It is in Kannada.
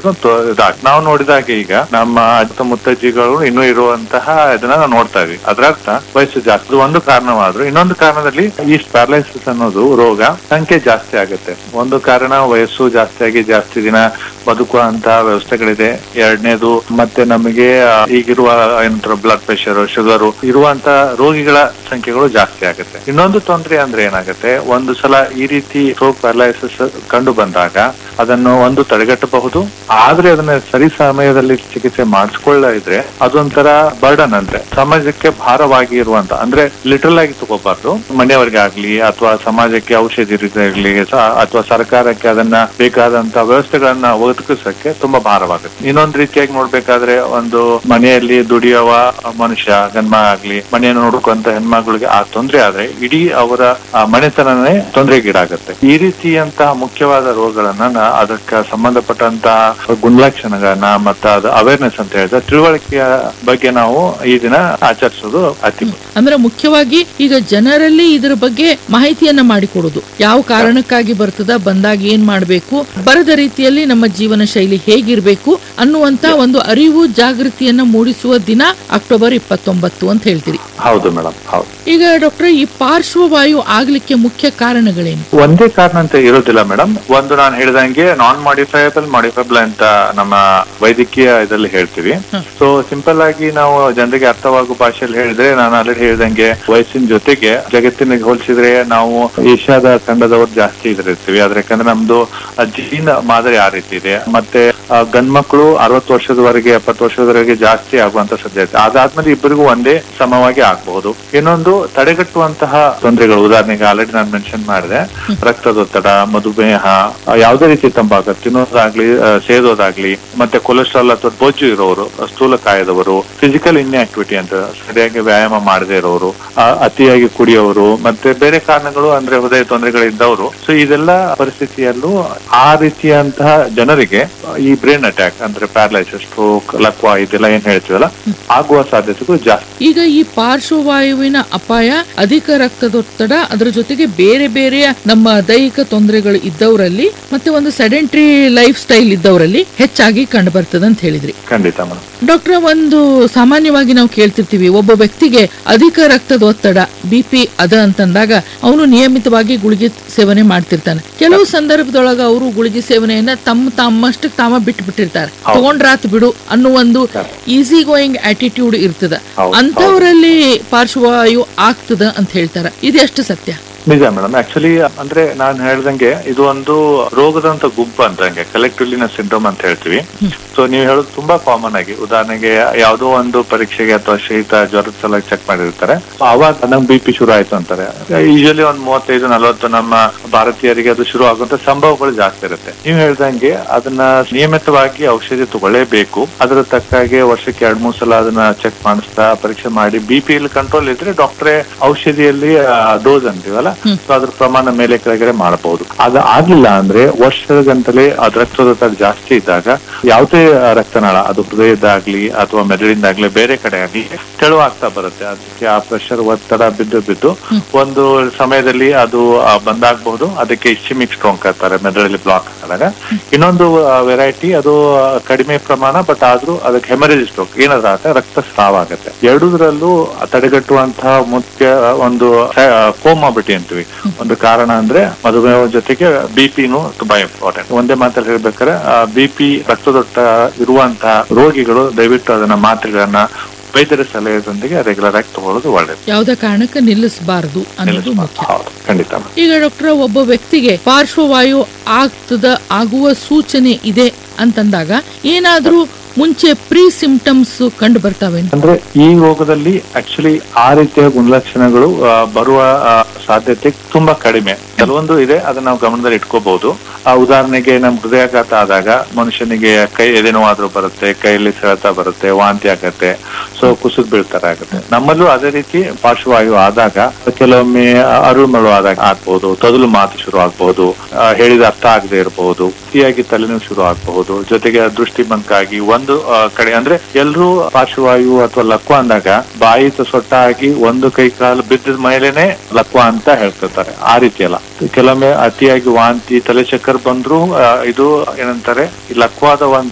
ಇದಾಗ ನಾವು ನೋಡಿದಾಗ ಈಗ ನಮ್ಮ ಅಜ್ಜ ಮುತ್ತಜ್ಜಿಗಳು ಇನ್ನೂ ಇರುವಂತಹ ಇದನ್ನ ನಾವು ನೋಡ್ತಾ ಇದೀವಿ ಅದರರ್ಥ ವಯಸ್ಸು ಜಾಸ್ತಿ ಇದು ಒಂದು ಕಾರಣವಾದ್ರು ಇನ್ನೊಂದು ಕಾರಣದಲ್ಲಿ ಈ ಪ್ಯಾರಲೈಸಿಸ್ ಅನ್ನೋದು ರೋಗ ಸಂಖ್ಯೆ ಜಾಸ್ತಿ ಆಗುತ್ತೆ ಒಂದು ಕಾರಣ ವಯಸ್ಸು ಜಾಸ್ತಿ ಆಗಿ ಜಾಸ್ತಿ ದಿನ ಬದುಕುವಂತಹ ವ್ಯವಸ್ಥೆಗಳಿದೆ ಎರಡನೇದು ಮತ್ತೆ ನಮಗೆ ಆ, ಈಗಿರುವ ಏನಂತಾರೆ ಬ್ಲಡ್ ಪ್ರೆಷರ್ ಶುಗರು ಇರುವಂತ ರೋಗಿಗಳ ಸಂಖ್ಯೆಗಳು ಜಾಸ್ತಿ ಆಗುತ್ತೆ ಇನ್ನೊಂದು ತೊಂದರೆ ಅಂದ್ರೆ ಏನಾಗುತ್ತೆ ಒಂದು ಸಲ ಈ ರೀತಿ ಸ್ಟ್ರೋಕ್ ಪ್ಯಾರಲೈಸಿಸ್ ಕಂಡು ಬಂದಾಗ ಅದನ್ನು ಒಂದು ತಡೆಗಟ್ಟಬಹುದು ಆದ್ರೆ ಅದನ್ನ ಸರಿ ಸಮಯದಲ್ಲಿ ಚಿಕಿತ್ಸೆ ಮಾಡಿಸ್ಕೊಳ್ಳ ಇದ್ರೆ ಅದೊಂಥರ ಬರ್ಡನ್ ಅಂದ್ರೆ ಸಮಾಜಕ್ಕೆ ಭಾರವಾಗಿ ಇರುವಂತ ಅಂದ್ರೆ ಲಿಟರಲ್ ಆಗಿ ತಗೋಬಾರ್ದು ಮನೆಯವರಿಗೆ ಆಗ್ಲಿ ಅಥವಾ ಸಮಾಜಕ್ಕೆ ಔಷಧಿ ಇರಲಿ ಅಥವಾ ಸರ್ಕಾರಕ್ಕೆ ಅದನ್ನ ಬೇಕಾದಂತ ವ್ಯವಸ್ಥೆಗಳನ್ನ ಒದಗಿಸಕ್ಕೆ ತುಂಬಾ ಭಾರವಾಗುತ್ತೆ ಇನ್ನೊಂದು ರೀತಿಯಾಗಿ ನೋಡ್ಬೇಕಾದ್ರೆ ಒಂದು ಮನೆಯಲ್ಲಿ ದುಡಿಯುವ ಮನುಷ್ಯ ಗಂಡ ಆಗ್ಲಿ ಮನೆಯನ್ನು ನೋಡ್ಕೊಂತ ಹೆಣ್ಮಕ್ಳಿಗೆ ಆ ತೊಂದರೆ ಆದ್ರೆ ಇಡೀ ಅವರ ಆ ಮನೆತನನೇ ತೊಂದರೆಗೀಡಾಗುತ್ತೆ ಈ ರೀತಿಯಂತಹ ಮುಖ್ಯವಾದ ರೋಗಗಳನ್ನ ನಾ- ಅದಕ್ಕೆ ಸಂಬಂಧಪಟ್ಟಂತಹ ಗುಣಲಕ್ಷಣಗಳನ್ನ ಮತ್ತೆ ಅದು ಅವೇರ್ನೆಸ್ ಅಂತ ಹೇಳಿದ್ರೆ ತಿಳುವಳಿಕೆಯ ಬಗ್ಗೆ ನಾವು ಈ ದಿನ ಆಚರಿಸೋದು ಅತಿ ಮುಖ್ಯ. ಅಂದ್ರೆ ಮುಖ್ಯವಾಗಿ ಈಗ ಜನರಲ್ಲಿ ಇದರ ಬಗ್ಗೆ ಮಾಹಿತಿಯನ್ನ ಮಾಡಿಕೊಡೋದು ಯಾವ ಕಾರಣಕ್ಕಾಗಿ ಬರ್ತದ ಬಂದಾಗ ಏನ್ ಮಾಡ್ಬೇಕು ಬರದ ರೀತಿಯಲ್ಲಿ ನಮ್ಮ ಜೀವನ ಶೈಲಿ ಹೇಗಿರ್ಬೇಕು ಅನ್ನುವಂತ ಒಂದು ಅರಿವು ಜಾಗೃತಿಯನ್ನ ಮೂಡಿಸುವ ದಿನ ಅಕ್ಟೋಬರ್ ಇಪ್ಪತ್ತೊಂಬತ್ತು ಅಂತ ಹೇಳ್ತೀರಿ ಹೌದು ಮೇಡಮ್ ಹೌದು ಈಗ ಡಾಕ್ಟರ್ ಈ ಪಾರ್ಶ್ವವಾಯು ಆಗ್ಲಿಕ್ಕೆ ಮುಖ್ಯ ಕಾರಣಗಳೇನು ಒಂದೇ ಕಾರಣ ಅಂತ ಇರೋದಿಲ್ಲ ಮೇಡಮ್ ಒಂದು ನಾನು ಹೇಳಿದಂಗೆ ನಾನ್ ಮಾಡಿಫೈಬಲ್ ಮಾಡಿಫೈಬಲ್ ಅಂತ ನಮ್ಮ ವೈದ್ಯಕೀಯ ಇದರಲ್ಲಿ ಹೇಳ್ತೀವಿ ಹ್ಮ್. ಸೊ ಸಿಂಪಲ್ ಆಗಿ ನಾವು ಜನರಿಗೆ ಅರ್ಥವಾಗುವ ಭಾಷೆಯಲ್ಲಿ ಹೇಳಿದ್ರೆ ನಾನು ಆಲ್ರೆಡಿ ಹೇಳ್ದಂಗೆ ವಯಸ್ಸಿನ ಜೊತೆಗೆ ಜಗತ್ತಿನ ಹೋಲಿಸಿದ್ರೆ ನಾವು ಏಷ್ಯಾದ ಖಂಡದವರು ಜಾಸ್ತಿ ಇದಿರ್ತೀವಿ ಆದ್ರೆ ಯಾಕಂದ್ರೆ ನಮ್ದು ಜೀನ್ ಮಾದರಿ ಆ ರೀತಿ ಇದೆ ಮತ್ತೆ ಆ, ಗಂಡ್ಮಕ್ಳು ಅರವತ್ತು ವರ್ಷದವರೆಗೆ ಎಪ್ಪತ್ತು ವರ್ಷದವರೆಗೆ ಜಾಸ್ತಿ ಆಗುವಂತ ಸಾಧ್ಯತೆ ಅದಾದ್ಮೇಲೆ ಇಬ್ಬರಿಗೂ ಒಂದೇ ಸಮವಾಗಿ ಆಗಬಹುದು ಇನ್ನೊಂದು ತಡೆಗಟ್ಟುವಂತಹ ತೊಂದರೆಗಳು ಉದಾಹರಣೆಗೆ ಆಲ್ರೆಡಿ ನಾನು ಮೆನ್ಷನ್ ಮಾಡಿದೆ ರಕ್ತದೊತ್ತಡ ಮಧುಮೇಹ ಆ, ಯಾವುದೇ ರೀತಿ ತಂಬಾಕು ತಿನ್ನೋದಾಗ್ಲಿ ಆ, ಸೇದೋದಾಗ್ಲಿ ಮತ್ತೆ ಕೊಲೆಸ್ಟ್ರಾಲ್ ಅಥವಾ ಬೊಜ್ಜು ಇರೋರು ಸ್ಥೂಲಕಾಯದವರು ಫಿಸಿಕಲ್ ಇನ್ಆಕ್ಟಿವಿಟಿ ಅಂತ ಸರಿಯಾಗಿ ವ್ಯಾಯಾಮ ಮಾಡದೇ ಇರೋರು ಆ, ಅತಿಯಾಗಿ ಕುಡಿಯೋರು ಮತ್ತೆ ಬೇರೆ ಕಾರಣಗಳು ಅಂದ್ರೆ ಹೃದಯ ತೊಂದರೆಗಳಿದ್ದವರು ಸೊ ಇದೆಲ್ಲ ಪರಿಸ್ಥಿತಿಯಲ್ಲೂ ಆ ರೀತಿಯಂತಹ ಜನರಿಗೆ ಈ ಬ್ರೈನ್ ಅಟ್ಯಾಕ್ ಅಂದ್ರೆ ಪ್ಯಾರಲೈಸಿಸ್ ಸ್ಟ್ರೋಕ್ ಲಕ್ವಾ ಇದೆಲ್ಲ ಏನ್ ಹೇಳ್ತೀವಲ್ಲ ಆಗುವ ಸಾಧ್ಯತೆಗಳು ಜಾಸ್ತಿ ಈಗ ಈ ಪಾರ್ಶ್ವವಾಯುವಿನ ಅಪಾಯ ಅಧಿಕ ರಕ್ತದೊತ್ತಡ ಅದರ ಜೊತೆಗೆ ಬೇರೆ ಬೇರೆ ನಮ್ಮ ದೈಹಿಕ ತೊಂದರೆಗಳು ಇದ್ದವರಲ್ಲಿ ಮತ್ತೆ ಒಂದು ಸೆಡೆಂಟ್ರಿ ಲೈಫ್ ಸ್ಟೈಲ್ ಇದ್ದವರಲ್ಲಿ ಹೆಚ್ಚಾಗಿ ಕಂಡು ಬರ್ತದೆ ಅಂತ ಹೇಳಿದ್ರಿ ಖಂಡಿತ ಮೇಡಮ್ ಡಾಕ್ಟರ್ ಒಂದು ಸಾಮಾನ್ಯವಾಗಿ ನಾವು ಕೇಳ್ತಿರ್ತೀವಿ ಒಬ್ಬ ವ್ಯಕ್ತಿಗೆ ಅಧಿಕ ರಕ್ತದ ಒತ್ತಡ ಬಿ ಪಿ ಅದ ಅಂತಂದಾಗ ಅವನು ನಿಯಮಿತವಾಗಿ ಗುಳಿಗೆ ಸೇವನೆ ಮಾಡ್ತಿರ್ತಾನೆ ಕೆಲವು ಸಂದರ್ಭದೊಳಗ ಅವರು ಗುಳಿಗೆ ಸೇವನೆಯನ್ನ ತಮ್ಮ ತಮ್ಮಷ್ಟಕ್ಕೆ ತಾಮ ಬಿಟ್ಟು ಬಿಟ್ಟಿರ್ತಾರೆ ಹೌದು. ತಗೊಂಡ್ರಾತ್ ಬಿಡು ಅನ್ನೋ ಒಂದು ಈಸಿ ಗೋಯಿಂಗ್ ಆಟಿಟ್ಯೂಡ್ ಇರ್ತದ ಹೌದು, ಅಂತವರಲ್ಲಿ ಪಾರ್ಶ್ವವಾಯು ಆಗ್ತದ ಅಂತ ಹೇಳ್ತಾರ ಇದೆಷ್ಟು ಸತ್ಯ ನಿಜ ಮೇಡಮ್ ಆಕ್ಚುಲಿ ಅಂದ್ರೆ ನಾನು ಹೇಳ್ದಂಗೆ ಇದು ಒಂದು ರೋಗದಂತ ಗುಂಪು ಅಂತಂಗೆ ಕಲೆಕ್ಟಿವ್ಲಿನ ಸಿಂಡ್ರೋಮ್ ಅಂತ ಹೇಳ್ತೀವಿ ಸೊ ನೀವು ಹೇಳೋದು ತುಂಬಾ ಕಾಮನ್ ಆಗಿ ಉದಾಹರಣೆಗೆ ಯಾವುದೋ ಒಂದು ಪರೀಕ್ಷೆಗೆ ಅಥವಾ ಶೀತ ಜ್ವರದ ಸಲ ಚೆಕ್ ಮಾಡಿರ್ತಾರೆ So ಅವಾಗ ನಮ್ ಬಿ ಪಿ ಶುರು ಆಯ್ತು ಅಂತಾರೆ ಯೂಶಲಿ ಒಂದ್ ಮೂವತ್ತೈದು ನಲವತ್ತು ನಮ್ಮ ಭಾರತೀಯರಿಗೆ ಅದು ಶುರು ಆಗುವಂತ ಸಂಭವಗಳು ಜಾಸ್ತಿ ಇರುತ್ತೆ ನೀವು ಹೇಳ್ದಂಗೆ ಅದನ್ನ ನಿಯಮಿತವಾಗಿ ಔಷಧಿ ತಗೊಳ್ಳೇಬೇಕು ಅದರ ತಕ್ಕಾಗೆ ವರ್ಷಕ್ಕೆ ಎರಡ್ ಮೂರ್ ಸಲ ಅದನ್ನ ಚೆಕ್ ಮಾಡಿಸ್ತಾ ಪರೀಕ್ಷೆ ಮಾಡಿ ಬಿ ಪಿ ಇಲ್ಲಿ ಕಂಟ್ರೋಲ್ ಇದ್ರೆ ಡಾಕ್ಟ್ರೇ ಔಷಧಿಯಲ್ಲಿ ಡೋಸ್ ಅಂತೀವಲ್ಲ ಸೊ ಅದ್ರ ಪ್ರಮಾಣ ಮೇಲೆ ಕೆಳಗಡೆ ಮಾಡಬಹುದು ಅದು ಆಗ್ಲಿಲ್ಲ ಅಂದ್ರೆ ವರ್ಷದ ಗಂಟಲೆ ಅದ್ ರಕ್ತದೊತ್ತಡ ಜಾಸ್ತಿ ಇದ್ದಾಗ ಯಾವುದೇ ಆ, ರಕ್ತನಾಳ ಅದು ಹೃದಯದಾಗ್ಲಿ ಅಥವಾ ಮೆದುಳಿಂದಾಗ್ಲಿ ಬೇರೆ ಕಡೆ ಆಗ್ಲಿ ತೆಳುವಾಗ್ತಾ ಬರುತ್ತೆ ಅದಕ್ಕೆ ಆ ಪ್ರೆಷರ್ ಒತ್ತಡ ಬಿದ್ದು ಬಿದ್ದು ಒಂದು ಸಮಯದಲ್ಲಿ ಅದು ಆ, ಬಂದಾಗಬಹುದು ಅದಕ್ಕೆ ಇಸ್ಚಿಮಿಕ್ ಸ್ಟ್ರೋಕ್ ಅಂತಾರೆ ಮೆದುಳಲ್ಲಿ ಬ್ಲಾಕ್ ಆದಾಗ ಇನ್ನೊಂದು ವೆರೈಟಿ ಅದು ಆ, ಕಡಿಮೆ ಪ್ರಮಾಣ ಬಟ್ ಆದ್ರೂ ಅದಕ್ಕೆ ಹೆಮರೇಜ್ ಸ್ಟ್ರೋಕ್ ಏನಾದ್ರೂ ಆಗುತ್ತೆ ರಕ್ತಸ್ರಾವ ಆಗುತ್ತೆ ಎರಡೂದ್ರಲ್ಲೂ ತಡೆಗಟ್ಟುವಂತಹ ಮುಖ್ಯ ಒಂದು ಕೋಮಾಬಿಟಿ ಅಂತೀವಿ ಒಂದು ಕಾರಣ ಅಂದ್ರೆ ಮಧುಮೇಹ ಜೊತೆಗೆ ಬಿ ಪಿನು ತುಂಬಾ ಇಂಪಾರ್ಟೆಂಟ್ ಒಂದೇ ಮಾತಲ್ಲಿ ಹೇಳ್ಬೇಕಾದ್ರೆ ಬಿ ಪಿ ರಕ್ತದೊತ್ತ ಇರುವಂತಹ ರೋಗಿಗಳು ದಯವಿಟ್ಟು ಅದನ್ನ ಮಾತ್ರೆಗಳನ್ನ ವೈದ್ಯರ ಸಲಹೆಯೊಂದಿಗೆ ರೆಗ್ಯುಲರ್ ಆಗಿ ತಗೊಳ್ಳೋದು ಒಳ್ಳೇದು ಯಾವ್ದೇ ಕಾರಣಕ್ಕೆ ನಿಲ್ಲಿಸಬಾರದು ಅನ್ನೋದು ಮುಖ್ಯ ಹೌದು ಖಂಡಿತ ಮೇಡಮ್. ಈಗ ಡಾಕ್ಟರ್ ಒಬ್ಬ ವ್ಯಕ್ತಿಗೆ ಪಾರ್ಶ್ವವಾಯು ಆಗ್ತದ ಆಗುವ ಸೂಚನೆ ಇದೆ ಅಂತಂದಾಗ ಏನಾದ್ರೂ ಮುಂಚೆ ಪ್ರೀ ಸಿಂಪ್ಟಮ್ಸ್ ಕಂಡು ಬರ್ತಾವೆ ಅಂದ್ರೆ ಈ ರೋಗದಲ್ಲಿ ಆಕ್ಚುಲಿ ಆ ರೀತಿಯ ಗುಣಲಕ್ಷಣಗಳು ಆ, ಬರುವ ಆ, ಸಾಧ್ಯತೆ ತುಂಬಾ ಕಡಿಮೆ ಕೆಲವೊಂದು ಇದೆ ಅದನ್ನ ನಾವು ಗಮನದಲ್ಲಿ ಇಟ್ಕೋಬಹುದು ಆ ಉದಾಹರಣೆಗೆ ನಮ್ ಹೃದಯಾಘಾತ ಆದಾಗ ಮನುಷ್ಯನಿಗೆ ಕೈ ಎದೆನೋವಾದ್ರೂ ಬರುತ್ತೆ ಕೈಯಲ್ಲಿ ಸೆಳೆತ ಬರುತ್ತೆ ವಾಂತಿ ಆಗತ್ತೆ ಸೊ ಕುಸಿದ್ ಬೀಳ್ತಾರೆ ಆಗುತ್ತೆ ನಮ್ಮಲ್ಲೂ ಅದೇ ರೀತಿ ಪಾರ್ಶ್ವವಾಯು ಆದಾಗ ಕೆಲವೊಮ್ಮೆ ಅರುಮಳು ಆದಾಗ ಆಗ್ಬಹುದು ತೊದಲು ಮಾತು ಶುರು ಆಗ್ಬಹುದು ಆ, ಹೇಳಿದ ಅರ್ಥ ಆಗದೆ ಇರಬಹುದು ಅತಿಯಾಗಿ ತಲೆನೋವು ಶುರು ಆಗಬಹುದು ಜೊತೆಗೆ ದೃಷ್ಟಿ ಮಂಕಾಗಿ ಒಂದು ಆ, ಕಡೆ ಅಂದ್ರೆ ಎಲ್ರೂ ಪಾರ್ಶ್ವವಾಯು ಅಥವಾ ಲಕ್ವ ಅಂದಾಗ ಬಾಯಿ ಸೊಟ್ಟಾಗಿ ಒಂದು ಕೈ ಕಾಲು ಬಿದ್ದ ಮೇಲೆನೆ ಲಕ್ವ ಅಂತ ಹೇಳ್ತಿರ್ತಾರೆ ಆ ರೀತಿ ಅಲ್ಲ ಕೆಲವೊಮ್ಮೆ ಅತಿಯಾಗಿ ವಾಂತಿ ತಲೆ ಚಕ್ಕರ್ ಬಂದ್ರು ಆ, ಇದು ಏನಂತಾರೆ ಈ ಲಕ್ವಾದ ಒಂದು